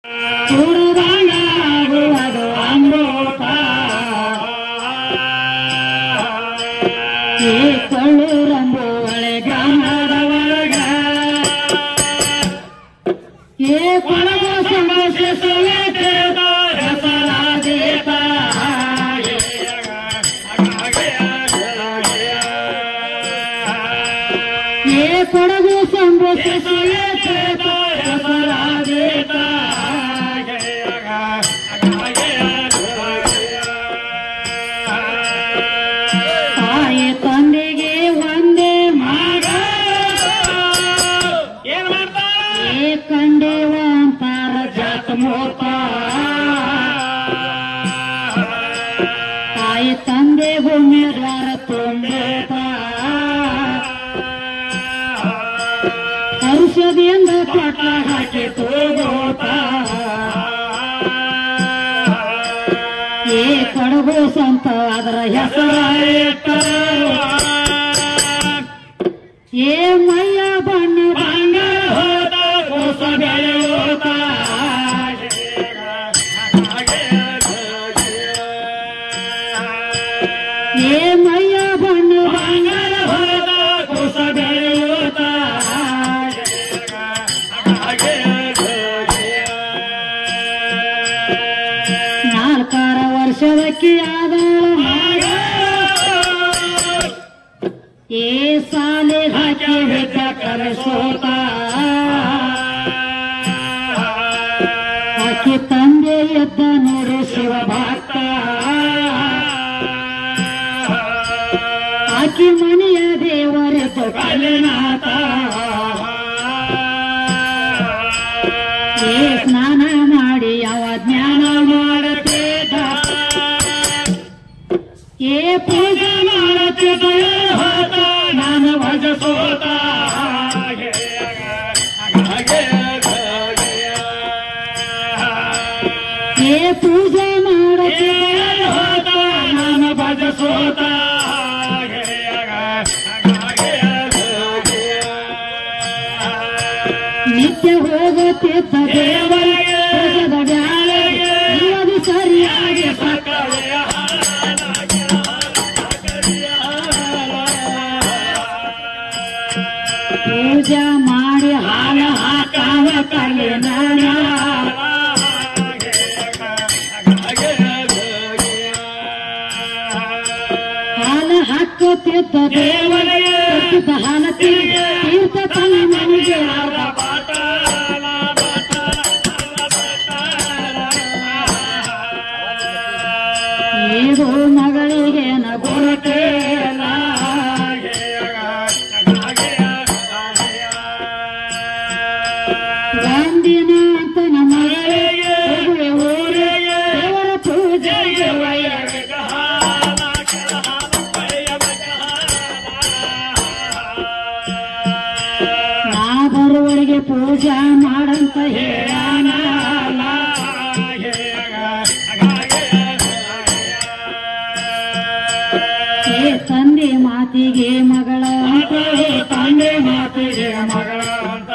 ಕುರುಡನಾಗುವುದು ಅಮೃತ ಈ ಕೊಳ್ಳೂರಂಬು ಒಳೆ ಗ್ರಾಮದ ಒಳಗ ಏ ಕೊಳಗು ಸಮಸ್ಯೆ ಸುಳಿತೇದ ಹೆಸರಾದೀತ ಏ ಕೊಡಗು ಸಮಸ್ಯೆ ಸುಳಿತೇದ ಹೆಸರಾದೀತ ತಾಯಿ ತಂದೆಗೆ ಒಂದೇ ಮಗ ಏನ್ ಮಾಡ್ತಾರ ಏ ಕಂಡೇವ ಅಂತಾರ ಜಾತ ಮೋತ ತಾಯಿ ತಂದೆಗೂ ಮೇಲ್ವಾರ ತುಂಬೇತ ಔಷಧಿಯಿಂದ ಕೊಟ್ಟ ಹಾಕಿ ತೋಗೋತ ಏ ಕೊಡಗು ಸಂತ ಅದರ ಹೆಸರ ಇಟ್ಟರು. ಏ ಮಯ್ಯ ಬಣ್ಣ ಬಂಗಾರ ಹೋದ ಹೊಸ ಬೆಳೆಯೋತ ಏ ಮಯ್ಯ ಬಣ್ಣ ಬಂಗಾರ ಹೋದ ಹೊಸ ಬೆಳೆಯೋತ ನಾಲ್ಕಾರ ವರ್ಷದಕ್ಕಿ ಆದಳ ಮಗ ಏ ಸಾಲೆ ಹಾಕಿ ವಿದ್ಯ ಕಲಿಸೋತ ಆಕಿ ತಂದೆ ಎದ್ದ ನೋಡು ಶಿವ ಭಕ್ತ ಆಕಿ ಮನೆಯ ದೇವರೆದ್ದು ಕಲಿನಾಥ ಏ ಸ್ನಾನ ಮಾಡಿ ಯಾವ ಜ್ಞಾನ ಮಾಡುತ್ತಿದ್ದ ಏ ಪೂಜೆ ಮಾಡುತ್ತಿದ್ದ ಹೋದ ನಾನು ಭಜಸೋತ ಏ ಪೂಜೆ ಮಾಡುತ್ತಿದ್ದ ಹೋದ ನಾನು ಭಜಸೋತ ನಿತ್ಯ ಹೋಗುತ್ತಿದ್ದ ದೇವರಿಗೆ ಪೂಜದ ಬ್ಯಾಳೆಗೆ ಇಲ್ಲದು ಸರಿಯಾಗಿ ಪೂಜೆ ಮಾಡಿ ಹಾಲ ಹಾಕಾವ ಕಲ್ಲಿನ ಹಾಲ ಹಾಕುತ್ತಿದ್ದ ದೇವರಿಗೆ ಕೊಟ್ಟಿದ್ದ ಹಾಲ ತೀರ್ಥ ತೀರ್ಥ ತನ್ನ ಮನೆಗೆ ಅರ್ಧ ಇದು ಮಗಳಿಗೆ ನಗುತ್ತೇನ ಗಂಡಿನ ಅಂತ ನಮ್ಮ ಮಗಳಿಗೆ ಹೋಗುವೆ ಊರಿಗೆ ದೇವರ ಪೂಜೆಗೆ ಒಯ್ಯ ನಾ ಬರುವವರೆಗೆ ಪೂಜಾ ಮಾಡಂತ ಹೇಳಾನ ಏ ತಂದೆ ಮಾತಿಗೆ ಮಗಳ ಅಂತ ಏ ತಂದೆ ಮಾತಿಗೆ ಮಗಳ ಅಂತ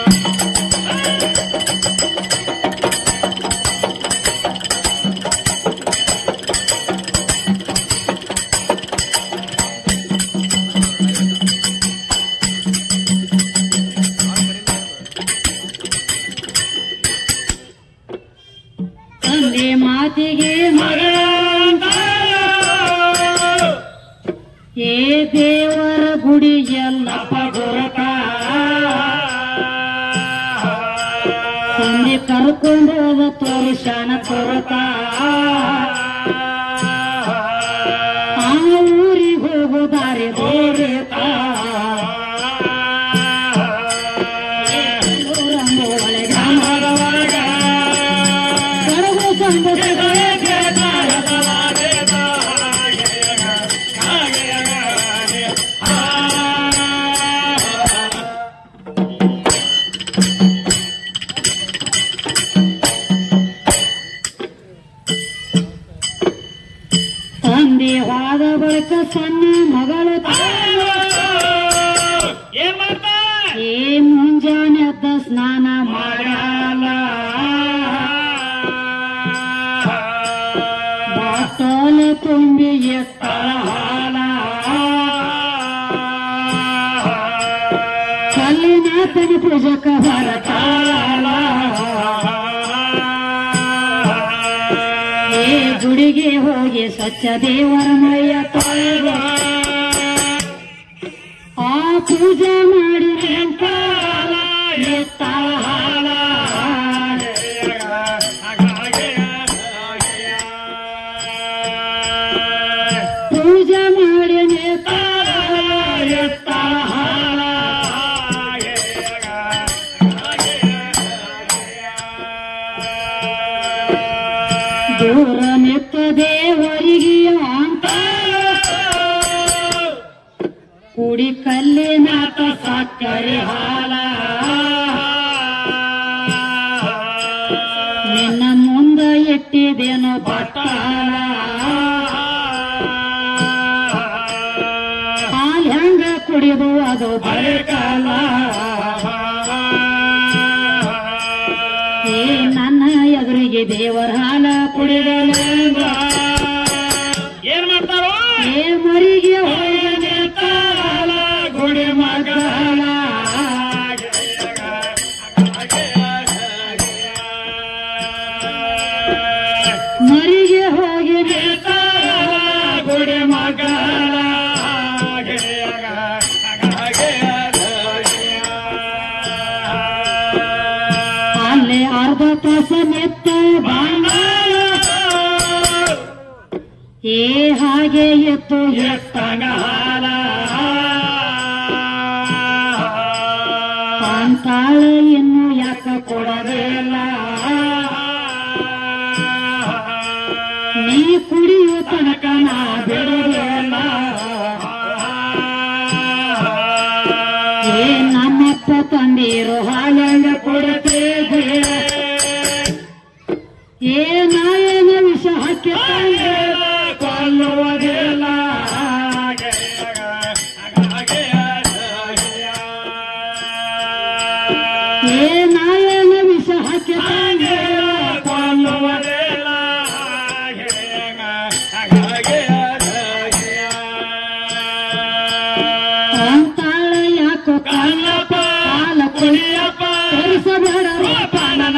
ತಂದೆ ಮಾತಿಗೆ ಮಗಳ ಅಂತ ಏ ದೇವರ ಗುಡಿ ಎಲ್ಲಪ್ಪ ಗುರುತ ತಂದೆ ಕರ್ಕೊಂಡು ಹೋದ ತೋರಿಸಣ ತುರುತ ಆ ಊರಿಗೆ ಹೋಗೋ ದಾರಿ ದೂರಿತ ಊರಂಬೋಳೆ ಗ್ರಾಮದ ಒಳಗ ಕಡಗು ಸಂಬಸಗಳೇ ತಂದೆ ಹೋದ ಬಳಿಕ ಸಣ್ಣ ಮಗಳು ಏನ್ ಮಾಡ್ತಾರ ಏ ಮುಂಜಾನೆ ಎದ್ದ ಸ್ನಾನ ಮಾಡಲ್ಲ ತುಂಬಿ ಎತ್ತರ ಹಾಲ ಕಲ್ಲಿನಾಥನ ಪೂಜಕ ಬರತಾಳ ಏ ಗುಡಿಗೆ ಹೋಗಿ ಸ್ವಚ್ಛ ದೇವರ ಮೈಯ ತೊಳೆದ ಆ ಪೂಜೆ ಮಾಡಿ ನಿಂತಾಳ ಎತ್ತಾಳ ಹಾಲ ಪೂಜೆ ಮಾಡಿ ನೇತಾಳ ಎತ್ತಾಳ ಹಾಲ ದೂರ ನಿತ್ತ ದೇವರಿಗೆ ಅಂತ ಕುಡಿ ಕಲ್ಲಿನಾಥ ಸಕ್ಕರೆ ಹಾಲ ನಿನ್ನ ಮುಂದ ಇಟ್ಟಿದೇನು ಬಟ್ಟಾಲ ಹಾಲ್ ಹೆಂಗ ಕುಡಿದು ಅದು ಬರಕಾಲ ಏ ನನ್ನ ಎದುರಿಗೆ ದೇವರ ಹಾಲ ಕುಡಿದಲೆಂದ ಏನ್ ಮಾಡ್ತಾರೋ ಏ ಮರಿಗೆ ಹೋಗಿ ನಿಂತಾಳ ಗುಡಿ ಮಗಲ ಮರಿಗೆ ಹೋಗಿ ನಿಂತಾಳ ಗುಡಿ ಮಗಲ ಅಲ್ಲಿ ಅರ್ಧ ತಾಸ ನಿತ್ತ ಬಾಂಗಾಳ ಏ ಹಾಗೆ ಎತ್ತು ಎತ್ತಂಗ ಹಾಲ ಅಂತಾಳ ಇನ್ನು ಯಾಕ ಕೊಡದಿಲ್ಲ ನೀ ಕುಡಿಯೋ ತನಕ ನಾ ಬಿಡುವುದಿಲ್ಲ ಏ ನಮ್ಮಪ್ಪ ತಂದಿರೋ ಹಾಲಂಗ ಕೊಡ್ತೇವೆ ಏ ನಾಯನ ವಿಷ ಹಾಕಿ ತಂದೆ ಕೊಲ್ಲುವುದಿಲ್ಲ ಏ ನಾಯನ ವಿಷ ಹಾಕಿ ತಂದೆ ಕೊಲ್ಲುವುದಿಲ್ಲ ಅಂತಾಳ ಯಾಕೋ ಕಲ್ಲಪ್ಪ ಹಾಲ ಕುಡಿಯಪ್ಪ ತೋರಿಸಬೇಡ ರೂಪ ನನ್ನ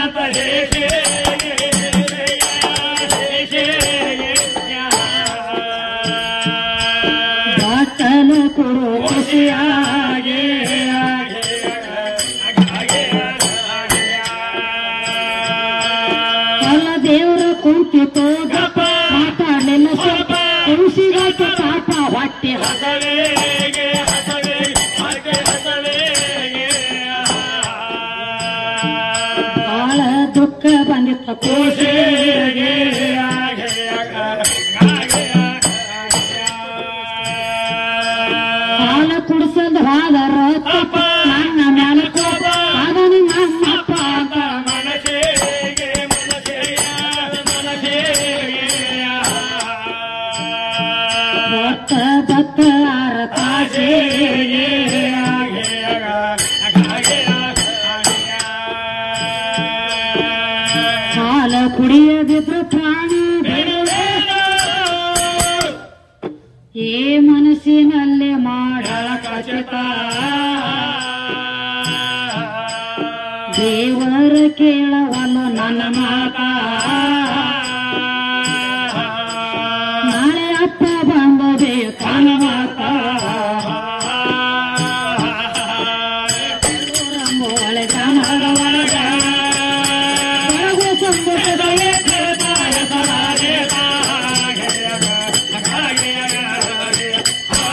ಬಾಟಲು ಕೊಡು ಖುಷಿಯಾಗಿ ಎಲ್ಲ ದೇವರ ಕುಂತಿತು ಗಪ್ಪ ಮಾತಾಡಲಿಲ್ಲ ಸ್ವಲ್ಪ ಖುಷಿಗಾಕ ಪಾಪ ಹೊಟ್ಟೆ ಬಾಳ ದುಃಖ ಬಂದಿತ್ತ ಖುಷಿಗೆ ಹಾಲ ಕುಡಿಸಲ್ ಹಾದರ ತಪ್ಪ ನನ್ನ ಮ್ಯಾಲ ಕೋಪ ಅದನ್ನು ನಮ್ಮಪ್ಪ ಅಂತ ಒತ್ತ ಬತ್ತ ಆರ ತಾಸಿಗೆ ಹಾಲ ಕುಡಿಯದಿದ್ರ ಪ್ರಾಣಿ ಬಿಡುವೇನೋ. ಏ ಮನಸ್ಸಿನಲ್ಲೇ ಮಾಡಳ ಖಚಿತ ದೇವರ ಕೇಳವಲ್ಲ ನನ್ನ ಮಾತ ನಾಳೆ ಅಪ್ಪ ಬಂದದೆ ತನ್ನ ಮಾತ ರಂಬೋಳೆ ಕನ್ನಡ ಒಳಗ ಬೆಳಗು ಸಂತೋಷದ ಏಕತಾಯ ಸದಾದೇತ.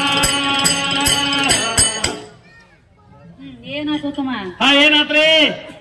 ಹ್ಮ್, ಏನಾಯ್ತು ತಮ್ಮ ಹಾ ಏನಾತ್ರಿ